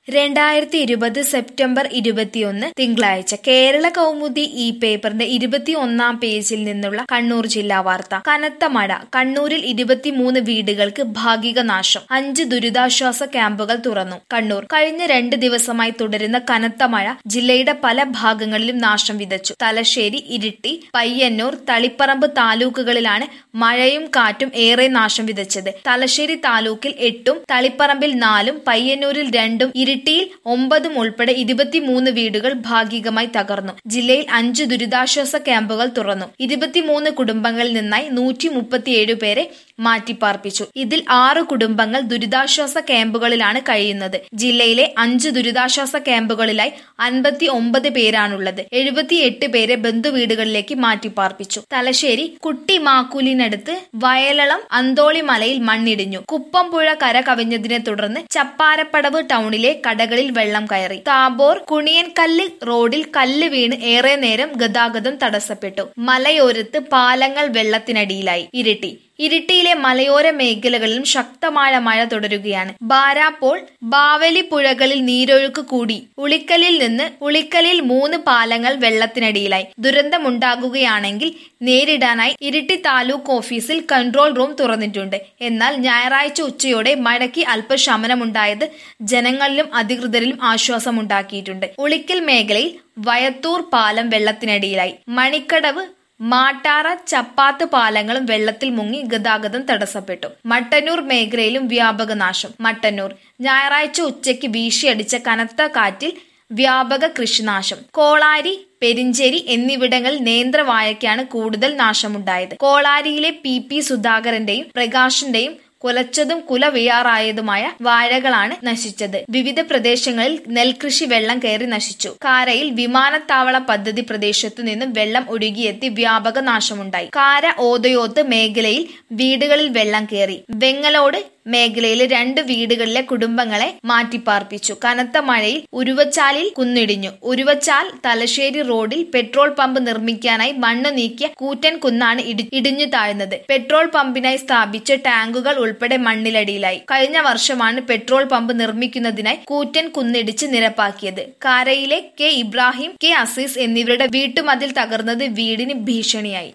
രണ്ടായിരത്തി ഇരുപത് സെപ്റ്റംബർ ഇരുപത്തിയൊന്ന് തിങ്കളാഴ്ച കേരള കൗമുദി ഈ പേപ്പറിന്റെ ഇരുപത്തിയൊന്നാം പേജിൽ നിന്നുള്ള കണ്ണൂർ ജില്ലാ വാർത്ത കനത്ത മഴ കണ്ണൂരിൽ ഇരുപത്തിമൂന്ന് വീടുകൾക്ക് ഭാഗിക നാശം അഞ്ച് ദുരിതാശ്വാസ ക്യാമ്പുകൾ തുറന്നു കണ്ണൂർ കഴിഞ്ഞ രണ്ട് ദിവസമായി തുടരുന്ന കനത്ത മഴ ജില്ലയുടെ പല ഭാഗങ്ങളിലും നാശം വിതച്ചു തലശ്ശേരി ഇരിട്ടി പയ്യന്നൂർ തളിപ്പറമ്പ് താലൂക്കുകളിലാണ് മഴയും കാറ്റും ഏറെ നാശം വിതച്ചത് തലശ്ശേരി താലൂക്കിൽ എട്ടും തളിപ്പറമ്പിൽ നാലും പയ്യന്നൂരിൽ രണ്ടും ഇരിട്ടിയിൽ ഒമ്പതും ഉൾപ്പെടെ ഇരുപത്തിമൂന്ന് വീടുകൾ ഭാഗികമായി തകർന്നു ജില്ലയിൽ അഞ്ച് ദുരിതാശ്വാസ ക്യാമ്പുകൾ തുറന്നു ഇരുപത്തിമൂന്ന് കുടുംബങ്ങളിൽ നിന്നായി നൂറ്റി മുപ്പത്തിയേഴ് പേരെ മാറ്റിപ്പാർപ്പിച്ചു ഇതിൽ ആറ് കുടുംബങ്ങൾ ദുരിതാശ്വാസ ക്യാമ്പുകളിലാണ് കഴിയുന്നത് ജില്ലയിലെ അഞ്ച് ദുരിതാശ്വാസ ക്യാമ്പുകളിലായി അൻപത്തി ഒമ്പത് പേരാണുള്ളത് എഴുപത്തിയെട്ട് പേരെ ബന്ധുവീടുകളിലേക്ക് മാറ്റിപ്പാർപ്പിച്ചു തലശ്ശേരി കുട്ടിമാക്കൂലിനടുത്ത് വയലളം അന്തോളി മലയിൽ മണ്ണിടിഞ്ഞു കുപ്പം പുഴ കര കവിഞ്ഞതിനെ തുടർന്ന് ചപ്പാരപ്പടവ് ടൗണിലെ കടകളിൽ വെള്ളം കയറി താബോർ കുണിയൻകല്ല് റോഡിൽ കല്ല് വീണ് ഏറെ നേരം ഗതാഗതം തടസ്സപ്പെട്ടു മലയോരത്ത് പാലങ്ങൾ വെള്ളത്തിനടിയിലായി ഇരിട്ടി ഇരിട്ടിയിലെ മലയോര മേഖലകളിലും ശക്തമായ മഴ തുടരുകയാണ് ബാരാപ്പോൾ ബാവലി പുഴകളിൽ നീരൊഴുക്ക് കൂടി ഉളിക്കലിൽ നിന്ന് ഉളിക്കലിൽ മൂന്ന് പാലങ്ങൾ വെള്ളത്തിനടിയിലായി ദുരന്തമുണ്ടാകുകയാണെങ്കിൽ നേരിടാനായി ഇരിട്ടി താലൂക്ക് ഓഫീസിൽ കൺട്രോൾ റൂം തുറന്നിട്ടുണ്ട് എന്നാൽ ഞായറാഴ്ച ഉച്ചയോടെ മഴയ്ക്ക് അല്പശമനമുണ്ടായത് ജനങ്ങളിലും അധികൃതരിലും ആശ്വാസമുണ്ടാക്കിയിട്ടുണ്ട് ഉളിക്കൽ മേഖലയിൽ വയത്തൂർ പാലം വെള്ളത്തിനടിയിലായി മണിക്കടവ് മാട്ടാറ ചപ്പാത്ത് പാലങ്ങളും വെള്ളത്തിൽ മുങ്ങി ഗതാഗതം തടസ്സപ്പെട്ടു മട്ടന്നൂർ മേഖലയിലും വ്യാപക നാശം മട്ടന്നൂർ ഞായറാഴ്ച ഉച്ചയ്ക്ക് വീശിയടിച്ച കനത്ത കാറ്റിൽ വ്യാപക കൃഷിനാശം കോളാരി പെരിഞ്ചേരി എന്നിവിടങ്ങളിൽ നേന്ത്രവാഴയ്ക്കാണ് കൂടുതൽ നാശമുണ്ടായത് കോളാരിയിലെ പി പി സുധാകരന്റെയും പ്രകാശിന്റെയും കുലച്ചതും കുല വീഴാറായതുമായ വാഴകളാണ് നശിച്ചത് വിവിധ പ്രദേശങ്ങളിൽ നെൽകൃഷി വെള്ളം കയറി നശിച്ചു കാരയിൽ വിമാനത്താവള പദ്ധതി പ്രദേശത്തു നിന്നും വെള്ളം ഒഴുകിയെത്തി വ്യാപക നാശമുണ്ടായി കാര ഓതയോത്ത് മേഖലയിൽ വീടുകളിൽ വെള്ളം കയറി വെങ്ങലോട് മേഖലയിലെ രണ്ട് വീടുകളിലെ കുടുംബങ്ങളെ മാറ്റിപ്പാർപ്പിച്ചു കനത്ത മഴയിൽ ഉരുവച്ചാലിൽ കുന്നിടിഞ്ഞു ഉരുവച്ചാൽ തലശ്ശേരി റോഡിൽ പെട്രോൾ പമ്പ് നിർമ്മിക്കാനായി മണ്ണ് നീക്കിയ കൂറ്റൻ കുന്നാണ് ഇടിഞ്ഞു താഴ്ന്നത് പെട്രോൾ പമ്പിനായി സ്ഥാപിച്ച ടാങ്കുകൾ ഉൾപ്പെടെ മണ്ണിലടിയിലായി കഴിഞ്ഞ വർഷമാണ് പെട്രോൾ പമ്പ് നിർമ്മിക്കുന്നതിനായി കൂറ്റൻ കുന്നിടിച്ച് നിരപ്പാക്കിയത് കാരയിലെ കെ ഇബ്രാഹിം കെ അസീസ് എന്നിവരുടെ വീട്ടുമതിൽ തകർന്നത് വീടിന് ഭീഷണിയായി